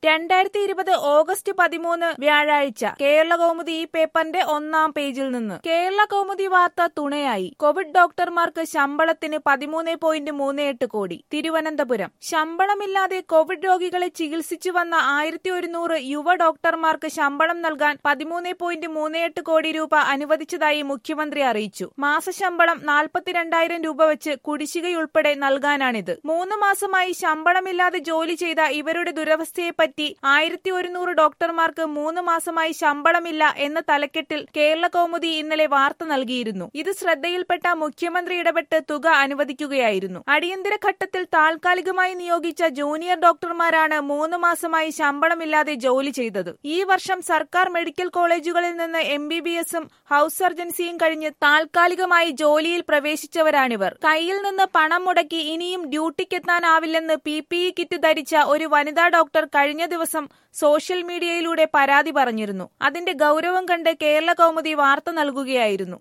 രണ്ടായിരത്തി ഇരുപത് ഓഗസ്റ്റ് പതിമൂന്ന് വ്യാഴാഴ്ച കേരള കൗമുദി ഈ പേപ്പറിന്റെ ഒന്നാം പേജിൽ നിന്ന് കേരള കൗമുദി വാർത്ത തുണയായി കോവിഡ് ഡോക്ടർമാർക്ക് ശമ്പളത്തിന് പതിമൂന്ന് പോയിന്റ് മൂന്ന് എട്ട് കോടി തിരുവനന്തപുരം ശമ്പളമില്ലാതെ കോവിഡ് രോഗികളെ ചികിത്സിച്ചു വന്ന ആയിരത്തി ഒരുന്നൂറ് യുവ ഡോക്ടർമാർക്ക് ശമ്പളം നൽകാൻ പതിമൂന്ന് പോയിന്റ് മൂന്ന് എട്ട് കോടി രൂപ അനുവദിച്ചതായി മുഖ്യമന്ത്രി അറിയിച്ചു മാസശമ്പളം നാൽപ്പത്തിരണ്ടായിരം രൂപ വെച്ച് കുടിശ്ശികയുൾപ്പെടെ നൽകാനാണിത് മൂന്ന് മാസമായി ശമ്പളമില്ലാതെ ജോലി ചെയ്ത ഇവരുടെ ദുരവസ്ഥയെപ്പറ്റി ആയിരത്തി ഒരുന്നൂറ് ഡോക്ടർമാർക്ക് മൂന്ന് മാസമായി ശമ്പളമില്ല എന്ന തലക്കെട്ടിൽ കേരള കൗമുദി ഇന്നലെ വാർത്ത നൽകിയിരുന്നു ഇത് ശ്രദ്ധയിൽപ്പെട്ട മുഖ്യമന്ത്രി ഇടപെട്ട് തുക അനുവദിക്കുകയായിരുന്നു അടിയന്തര ഘട്ടത്തിൽ താൽക്കാലികമായി നിയോഗിച്ച ജൂനിയർ ഡോക്ടർമാരാണ് മൂന്ന് മാസമായി ശമ്പളമില്ലാതെ ജോലി ചെയ്തത് ഈ വർഷം സർക്കാർ മെഡിക്കൽ കോളേജുകളിൽ നിന്ന് എം ബി ബി എസും ഹൌസ് സർജൻസിയും കഴിഞ്ഞ് താൽക്കാലികമായി ജോലിയിൽ പ്രവേശിച്ചവരാണിവർ കയ്യിൽ നിന്ന് പണം മുടക്കി ഇനിയും ഡ്യൂട്ടിക്കെത്താനാവില്ലെന്ന് പി പി ഇ കിറ്റ് ധരിച്ച ഒരു വനിതാ ഡോക്ടർ കഴിഞ്ഞ ദിവസം സോഷ്യൽ മീഡിയയിലൂടെ പരാതി പറഞ്ഞിരുന്നു അതിന്റെ ഗൗരവം കണ്ട് കേരള കൗമുദി വാർത്ത നൽകുകയായിരുന്നു